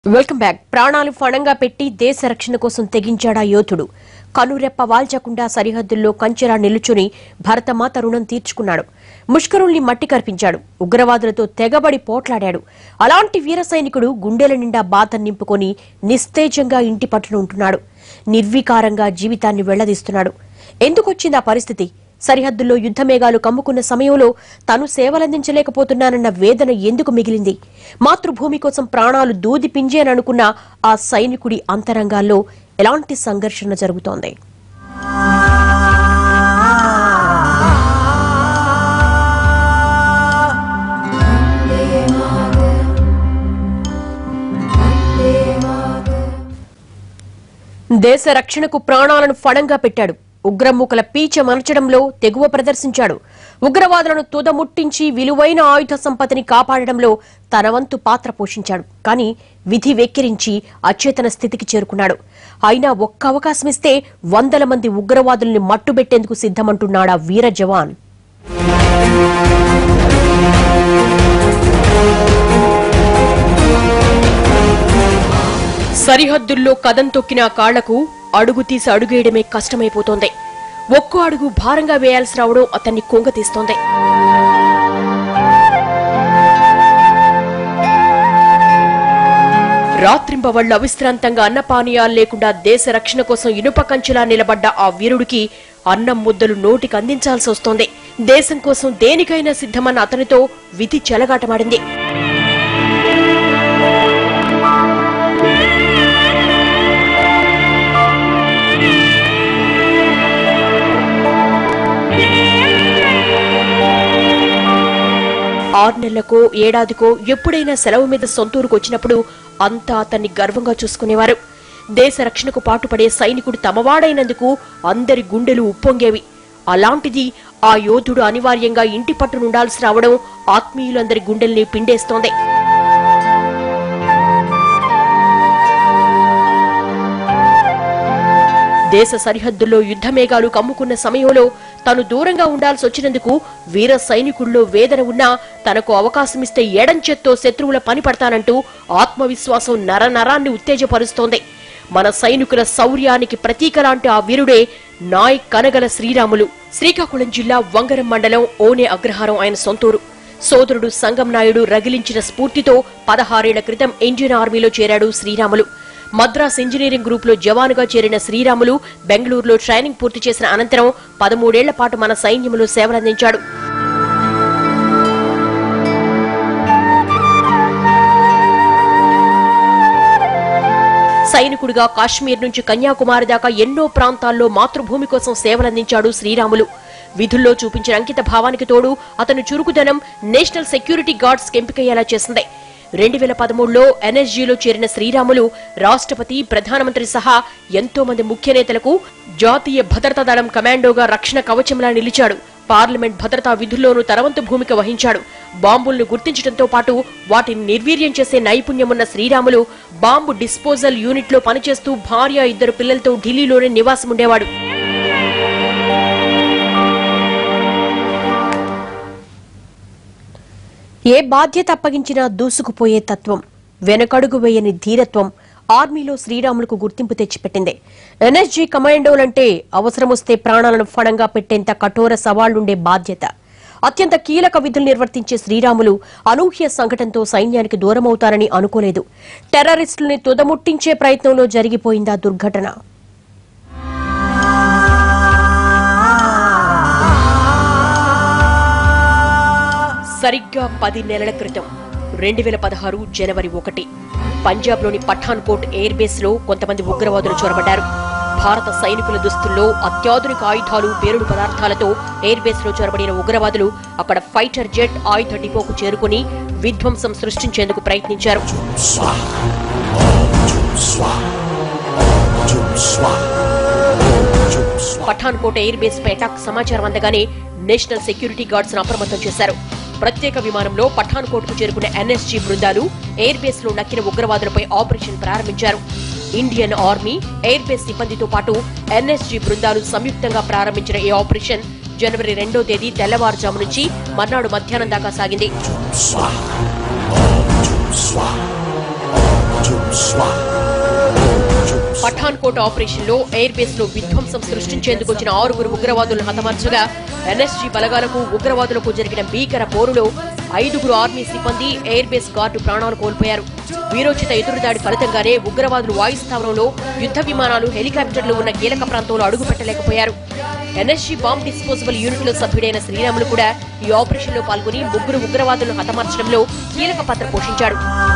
Welcome back ప్రాణాలు ఫణంగా పెట్టి దేశ రక్షణ కోసం తెగించాడా యోధుడు కనురెప్ప వాల్చకుండా సరిహద్దుల్లో కంచెరా నిలుచుని భరతమాత రుణం తీర్చుకున్నాడు ముష్కరుల్ని మట్టి కర్పించాడు ఉగ్రవాదులతో తెగబడి పోట్లాడాడు అలాంటి వీర సైనికుడు గుండెల నిండా బాధ నింపుకొని నిస్తేజంగా ఇంటి పట్టున ఉంటున్నాడు నిర్వికారంగా జీవితాన్ని వెళ్లదీస్తున్నాడు ఎందుకొచ్చింది ఆ పరిస్థితి సరిహద్దుల్లో యుద్ధమేఘాలు కమ్ముకున్న సమయంలో తాను సేవలందించలేకపోతున్నానన్న వేదన ఎందుకు మిగిలింది మాతృభూమి కోసం ప్రాణాలు దూది పింజేననుకున్న ఆ సైనికుడి అంతరంగాల్లో ఎలాంటి సంఘర్షణ జరుగుతోంది దేశ రక్షణకు ప్రాణాలను ఫణంగా పెట్టాడు ఉగ్రమూకల పీచ మరచడంలో తెగువ ప్రదర్శించాడు ఉగ్రవాదులను తుదముట్టించి విలువైన ఆయుధ సంపదని కాపాడడంలో తన వంతు పాత్ర పోషించాడు కానీ విధి వెక్కిరించి అచేతన స్థితికి చేరుకున్నాడు అయినా ఒక్క అవకాశం ఇస్తే వందల మంది ఉగ్రవాదుల్ని మట్టుబెట్టేందుకు సిద్ధమంటున్నాడా వీర జవాన్ సరిహద్దుల్లో కదం తొక్కిన ఆ కాళ్లకు అడుగు తీసి అడుగేయడమే కష్టమైపోతోంది ఒక్కో అడుగు భారంగా వేయాల్సి రావడం అతన్ని కుంగతీస్తోంది రాత్రింబవళ్లు అవిశ్రాంతంగా అన్నపానీయాలు లేకుండా దేశ రక్షణ కోసం ఇనుప కంచెలా నిలబడ్డ ఆ వీరుడికి అన్నం ముద్దలు నోటికి అందించాల్సి వస్తోంది దేశం కోసం దేనికైనా సిద్ధమన్న అతనితో విధి చెలగాటమాడింది ఆరు నెలలకో ఏడాదికో ఎప్పుడైనా సెలవు మీద సొంతూరుకు వచ్చినప్పుడు అంతా అతన్ని గర్వంగా చూసుకునేవారు దేశ రక్షణకు పాటుపడే సైనికుడు తమవాడైనందుకు అందరి గుండెలు ఉప్పొంగేవి అలాంటిది ఆ యోధుడు అనివార్యంగా ఇంటి పట్టునుండాల్సి రావడం ఆత్మీయులందరి గుండెల్ని పిండేస్తోంది దేశ సరిహద్దుల్లో యుద్ధమేఘాలు కమ్ముకున్న సమయంలో తాను దూరంగా ఉండాల్సి వచ్చినందుకు వీర సైనికుల్లో వేదన ఉన్నా తనకు అవకాశమిస్తే ఎడంచెత్తో శత్రువుల పని పడతానంటూ ఆత్మవిశ్వాసం నరనరాన్ని ఉత్తేజపరుస్తోంది మన సైనికుల శౌర్యానికి ప్రతీక లాంటి ఆ వీరుడే నాయ్ కనగల శ్రీరాములు శ్రీకాకుళం జిల్లా వంగరం మండలం ఓనే అగ్రహారం ఆయన సొంతూరు సోదరుడు సంగం నాయుడు రగిలించిన స్ఫూర్తితో పదహారేళ్ల క్రితం ఇండియన్ ఆర్మీలో చేరాడు శ్రీరాములు మద్రాస్ ఇంజనీరింగ్ గ్రూప్ లో జవానుగా చేరిన శ్రీరాములు బెంగళూరులో ట్రైనింగ్ పూర్తి చేసిన అనంతరం పదమూడేళ్ల పాటు మన సైన్యంలో సేవలందించాడు సైనికుడిగా కాశ్మీర్ నుంచి కన్యాకుమారి దాకా ఎన్నో ప్రాంతాల్లో మాతృభూమి కోసం సేవలందించాడు శ్రీరాములు విధుల్లో చూపించిన అంకిత భావానికి తోడు అతను చురుకుదనం నేషనల్ సెక్యూరిటీ గార్డ్స్ ఎంపికయ్యేలా చేసింది రెండు వేల పదమూడులో ఎన్ఎస్జీలో చేరిన శ్రీరాములు రాష్ట్రపతి ప్రధానమంత్రి సహా ఎంతో మంది ముఖ్య నేతలకు జాతీయ భద్రతా దళం కమాండోగా రక్షణ కవచంలా నిలిచాడు పార్లమెంట్ భద్రతా విధుల్లోనూ తరవంతు భూమిక వహించాడు బాంబులను గుర్తించడంతో పాటు వాటిని నిర్వీర్యం చేసే నైపుణ్యమున్న శ్రీరాములు బాంబు డిస్పోజల్ యూనిట్లో పనిచేస్తూ భార్య ఇద్దరు పిల్లలతో ఢిల్లీలోనే నివాసముండేవాడు ఏ బాధ్యత అప్పగించినా దూసుకుపోయే తత్వం వెనకడుగు వేయని ధీరత్వం ఆర్మీలో శ్రీరాములకు గుర్తింపు తెచ్చిపెట్టింది ఎన్ఎస్జీ కమాండోలంటే అవసరమొస్తే ప్రాణాలను ఫణంగా పెట్టేంత కఠోర సవాళ్లుండే బాధ్యత అత్యంత కీలక విధులు నిర్వర్తించే శ్రీరాములు అనూహ్య సంఘటనతో సైన్యానికి దూరమవుతారని అనుకోలేదు టెర్రరిస్టుల్ని తుదముట్టించే ప్రయత్నంలో జరిగిపోయిందా దుర్ఘటన సరిగ్గా పది నెలల క్రితం రెండు వేల పదహారు జనవరి ఒకటి పంజాబ్లోని పఠాన్కోట్ ఎయిర్ బేస్ లో కొంతమంది ఉగ్రవాదులు చొరబడ్డారు భారత సైనికుల దుస్తుల్లో అత్యాధునిక ఆయుధాలు పేలుడు పదార్థాలతో ఎయిర్ బేస్ లో చొరబడిన ఉగ్రవాదులు అక్కడ ఫైటర్ జెట్ ఆయుధ డిపోకు చేరుకుని విధ్వంసం సృష్టించేందుకు ప్రయత్నించారు పఠాన్కోట్ ఎయిర్ బేస్ పై అటాక్ సమాచారం అందగానే నేషనల్ సెక్యూరిటీ గార్డ్స్ అప్రమత్తం చేశారు ప్రత్యేక విమానంలో పఠాన్కోట్ కు చేరుకున్న ఎన్ఎస్జీ బృందాలు ఎయిర్ బేస్ లో నక్కిన ఉగ్రవాదులపై ఆపరేషన్ ప్రారంభించారు ఇండియన్ ఆర్మీ ఎయిర్ బేస్ సిబ్బందితో పాటు ఎన్ఎస్జీ బృందాలు సంయుక్తంగా ప్రారంభించిన ఈ ఆపరేషన్ జనవరి రెండో తేదీ తెల్లవారుజాము నుంచి మర్నాడు మధ్యాహ్నం దాకా సాగింది Jum Swat. Jum Pathankot operation లో ఎయిర్ బేస్ లో విధ్వంసం సృష్టించేందుకు వచ్చిన ఆరుగురు ఉగ్రవాదులను హతమార్చగా ఎన్ఎస్జీ బలగాలకు ఉగ్రవాదులకు జరిగిన భీకర పోరులో ఐదుగురు ఆర్మీ సిబ్బంది ఎయిర్ బేస్ గార్డు ప్రాణాలు కోల్పోయారు వీరోచిత ఎదురుదాడి ఫలితంగానే ఉగ్రవాదులు వాయు స్థావరంలో యుద్ధ విమానాలు హెలికాప్టర్లు ఉన్న కీలక ప్రాంతంలో అడుగు పెట్టలేకపోయారు ఎన్ఎస్జీ బాంబ్ డిస్పోజబుల్ యూనిట్ లో సభ్యుడైన శ్రీరాములు కూడా ఈ ఆపరేషన్ లో పాల్గొని ముగ్గురు ఉగ్రవాదులను హతమార్చడంలో కీలక పాత్ర పోషించాడు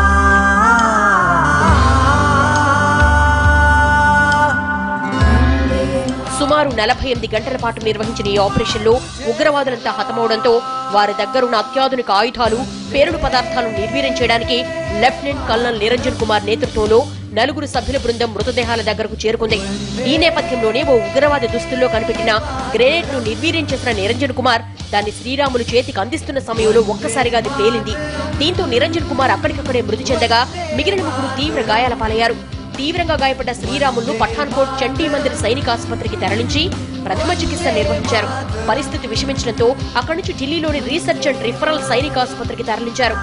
సుమారు నలభై ఎనిమిది గంటల పాటు నిర్వహించిన ఈ ఆపరేషన్లో ఉగ్రవాదులంతా హతమవడంతో వారి దగ్గరున్న అత్యాధునిక ఆయుధాలు పేలుడు పదార్థాలను నిర్వీర్యం చేయడానికి లెఫ్టినెంట్ కల్నల్ నిరంజన్ కుమార్ నేతృత్వంలో నలుగురు సభ్యుల బృందం మృతదేహాల దగ్గరకు చేరుకుంది ఈ నేపథ్యంలోనే ఓ ఉగ్రవాది దుస్తుల్లో కనిపెట్టిన గ్రెనేడ్ ను నిర్వీర్యం చేసిన నిరంజన్ కుమార్ దాన్ని శ్రీరాములు చేతికి అందిస్తున్న సమయంలో ఒక్కసారిగా అది పేలింది దీంతో నిరంజన్ కుమార్ అక్కడికక్కడే మృతి చెందగా మిగిలిన ముగ్గురు తీవ్ర గాయాల పాలయ్యారు తీవ్రంగా గాయపడ్డ శ్రీరాములను పఠాన్కోట్ చండీ మందిర్ సైనిక ఆసుపత్రికి తరలించి ప్రథమ చికిత్స నిర్వహించారు పరిస్థితి విషమించడంతో అక్కడి నుంచి ఢిల్లీలోని రీసెర్చ్ అండ్ రిఫరల్ సైనిక ఆసుపత్రికి తరలించారు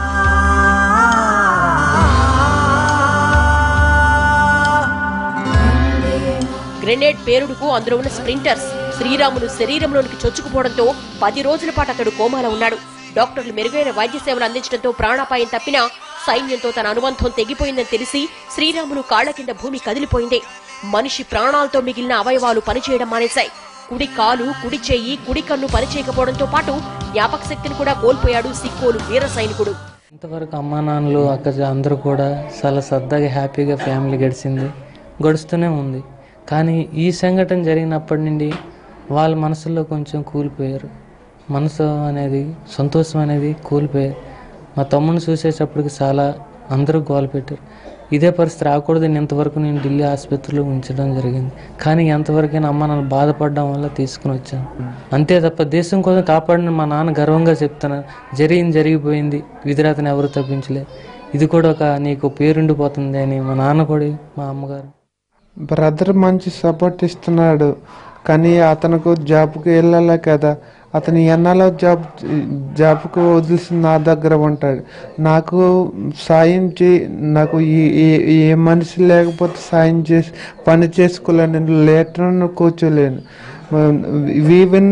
గ్రెనేడ్ పేరుడుకు అందులో ఉన్న స్ప్రింటర్స్ శ్రీరాములు శరీరంలోనికి చొచ్చుకుపోవడంతో పది రోజుల పాటు అతడు కోమాలో ఉన్నాడు డాక్టర్లు మెరుగైన వైద్య సేవలు అందించడంతో ప్రాణాపాయం తప్పినా సైన్యంతో తన అనుబంధం తెగిపోయిందని తెలిసి శ్రీరాములు కాళ్ల కింద భూమి కదిలిపోయింది మనిషి ప్రాణాలతో మిగిలిన అవయవాలు పనిచేయడం మానేశాయి కుడి కాలు కుడి చెయ్యి కుడి కన్ను పనిచేయకపోవడంతో పాటు జ్ఞాపక శక్తిని కూడా కోల్పోయాడు సిక్కోలు వీర సైనికుడు ఇంతవరకు అమ్మా నాన్నలు అక్క అందరూ కూడా చాలా సరదాగా హ్యాపీగా ఫ్యామిలీ గడిచింది గడుస్తూనే ఉంది కానీ ఈ సంఘటన జరిగినప్పటి నుండి వాళ్ళ మనసులో కొంచెం కూలిపోయారు మనసు అనేది సంతోషం అనేది కూలిపోయారు మా తమ్ముడిని చూసేటప్పటికి చాలా అందరూ గోల పెట్టారు ఇదే పరిస్థితి రాకూడదు నేను ఇంతవరకు నేను ఢిల్లీ ఆసుపత్రిలో ఉంచడం జరిగింది కానీ ఎంతవరకైనా అమ్మ నన్ను బాధపడడం వల్ల తీసుకుని వచ్చాను అంతే తప్ప దేశం కోసం కాపాడిన మా నాన్న గర్వంగా చెప్తున్నాను జరిగింది జరిగిపోయింది విధిరాతని ఎవరు తప్పించలే ఇది కూడా ఒక నీకు పేరుండిపోతుంది అని మా నాన్న కూడా మా అమ్మగారు బ్రదర్ మంచి సపోర్ట్ ఇస్తున్నాడు కానీ అతనికి జాబ్కి వెళ్ళాలి కదా అతను ఎన్నాలో జాబ్ జాబ్కు వదిలేసి నా దగ్గర ఉంటాడు నాకు సాయం చే నాకు ఈ- ఈ- ఏ మనిషి లేకపోతే సాయం చేసి పని చేసుకోలేను నేను లేటర్ కూర్చోలేను ఈవెన్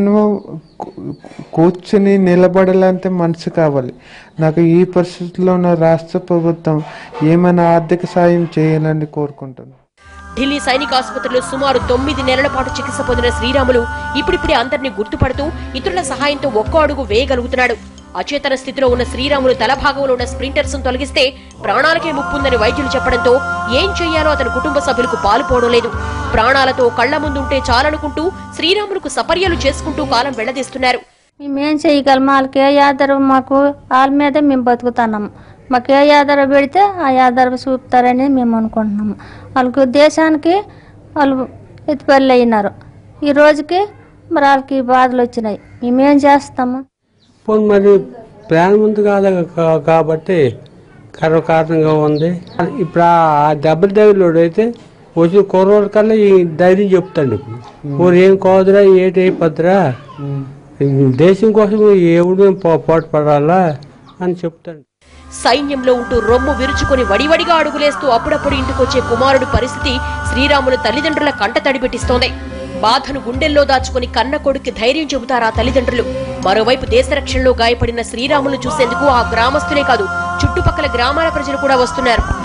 కూర్చుని నిలబడాలంటే మనిషి కావాలి నాకు ఈ పరిస్థితిలో ఉన్న రాష్ట్ర ప్రభుత్వం ఏమైనా ఆర్థిక సాయం చేయాలని కోరుకుంటున్నాను ఢిల్లీ సైనిక ఆసుపత్రిలో సుమారు తొమ్మిది నెలల పాటు చికిత్స పొందిన శ్రీరాములు ఇప్పుడిప్పుడే అందరినీ గుర్తుపడుతూ ఇతరుల సహాయంతో ఒక్కో అడుగు వేయగలుగుతున్నాడు అచేతన స్థితిలో ఉన్న శ్రీరాములు తల భాగంలో ఉన్న స్ప్రింటర్స్ తొలగిస్తే ప్రాణాలకే ముప్పుందని వైద్యులు చెప్పడంతో ఏం చెయ్యాలో అతని కుటుంబ సభ్యులకు పాలుపోవడం లేదు ప్రాణాలతో కళ్ల ముందుంటే చాలనుకుంటూ శ్రీరాములకు సపర్యలు చేసుకుంటూ కాలం వెళ్లదీస్తున్నారు మేమేం చేయగలం వాళ్ళకి ఏ ఆధారం మాకు వాళ్ళ మీదే మేము బతుకుతున్నాము మాకు ఏ ఆధారం పెడితే ఆ ఆధారం చూపుతారని మేము అనుకుంటున్నాము వాళ్ళకు దేశానికి వాళ్ళు ఎత్తిపల్లి అయినారు ఈ రోజుకి మరి వాళ్ళకి ఈ బాధలు వచ్చినాయి మేమేం చేస్తాము పోనీ మరి ప్రాణం ఉంది కాదు కా- కాబట్టి కారణంగా ఉంది ఇప్పుడు ఆ దెబ్బలు తగిలోడు అయితే వచ్చిన కుర్రోడు కల్లా ఈ ధైర్యం చెప్తాడు ఇప్పుడు ఏం కాదురా ఏటి అయిపోద్దురా దేశం కోసం ఎవడు పోటు పడాలా అని చెప్తాడు సైన్యంలో ఉంటూ రొమ్ము విరుచుకొని వడివడిగా అడుగులేస్తూ అప్పుడప్పుడు ఇంటికొచ్చే కుమారుడి పరిస్థితి శ్రీరాములు తల్లిదండ్రుల కంట తడిపెట్టిస్తోంది బాధను గుండెల్లో దాచుకుని కన్న కొడుక్కి ధైర్యం చెబుతారా తల్లిదండ్రులు మరోవైపు దేశ రక్షణలో గాయపడిన శ్రీరాములు చూసేందుకు ఆ గ్రామస్తులే కాదు చుట్టుపక్కల గ్రామాల ప్రజలు కూడా వస్తున్నారు